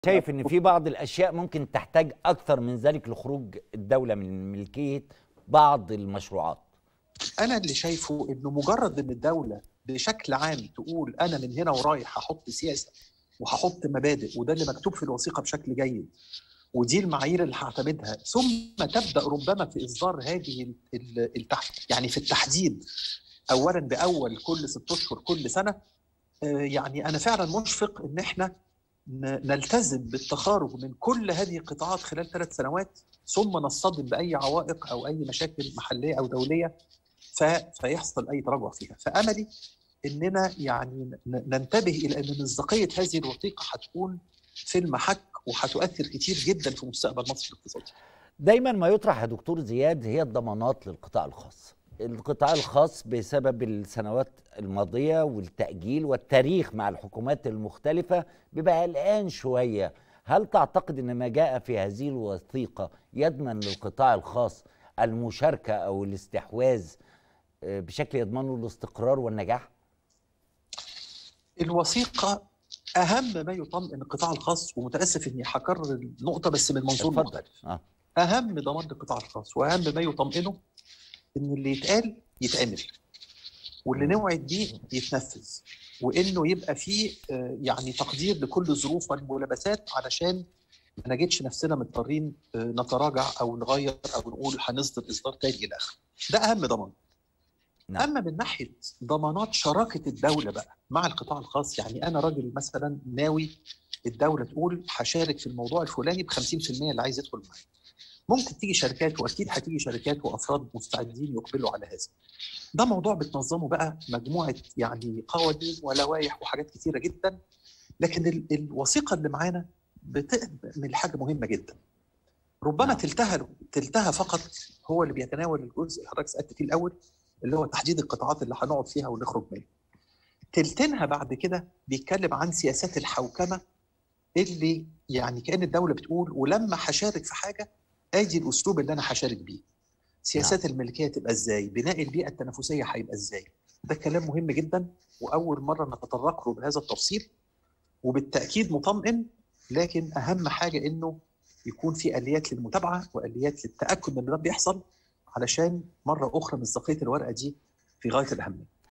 شايف ان في بعض الاشياء ممكن تحتاج اكثر من ذلك لخروج الدوله من ملكيه بعض المشروعات انا اللي شايفه انه مجرد ان الدوله بشكل عام تقول انا من هنا ورايح هحط سياسه وهحط مبادئ وده اللي مكتوب في الوثيقه بشكل جيد ودي المعايير اللي هعتمدها ثم تبدا ربما في اصدار هذه التحت يعني في التحديد اولا باول كل ست اشهر كل سنه يعني انا فعلا مشفق ان احنا نلتزم بالتخارج من كل هذه القطاعات خلال ثلاث سنوات ثم نصطدم باي عوائق او اي مشاكل محليه او دوليه فيحصل اي تراجع فيها فاملي اننا يعني ننتبه الى ان مصداقيه هذه الوثيقه هتكون في المحك وهتؤثر كتير جدا في مستقبل مصر الاقتصادي. دايما ما يطرح يا دكتور زياد هي الضمانات للقطاع الخاص. القطاع الخاص بسبب السنوات الماضيه والتاجيل والتاريخ مع الحكومات المختلفه بيبقى قلقان شويه. هل تعتقد ان ما جاء في هذه الوثيقه يضمن للقطاع الخاص المشاركه او الاستحواذ بشكل يضمنه الاستقرار والنجاح؟ الوثيقه اهم ما يطمئن القطاع الخاص ومتاسف اني هكرر النقطه بس من منظور مختلف آه. اهم ضمان القطاع الخاص واهم ما يطمئنه ان اللي يتقال يتعمل واللي نوعد بيه يتنفذ وانه يبقى فيه يعني تقدير لكل الظروف والملابسات علشان ما نجدش نفسنا مضطرين نتراجع او نغير او نقول هنصدر اصدار تاني الى اخره ده اهم ضمان نعم. اما من ناحيه ضمانات شراكه الدوله بقى مع القطاع الخاص يعني انا راجل مثلا ناوي الدوله تقول هشارك في الموضوع الفلاني ب 50% اللي عايز يدخل معايا ممكن تيجي شركات واكيد هتيجي شركات وافراد مستعدين يقبلوا على هذا ده موضوع بتنظمه بقى مجموعه يعني قوانين ولوائح وحاجات كثيره جدا لكن الوثيقه اللي معانا بتعمل حاجه مهمه جدا ربما نعم. تلتها تلتها فقط هو اللي بيتناول الجزء اللي حضرتك سالت فيه الاول اللي هو تحديد القطاعات اللي هنقعد فيها ونخرج منها. تلتينها بعد كده بيتكلم عن سياسات الحوكمه اللي يعني كان الدوله بتقول ولما هشارك في حاجه ادي الاسلوب اللي انا هشارك بيه. سياسات نعم. الملكيه تبقى ازاي؟ بناء البيئه التنافسيه هيبقى ازاي؟ ده كلام مهم جدا واول مره نتطرق له بهذا التفصيل وبالتاكيد مطمئن لكن اهم حاجه انه يكون في اليات للمتابعه واليات للتاكد ان ده بيحصل علشان مره اخرى مصداقيه الورقه دي في غايه الاهميه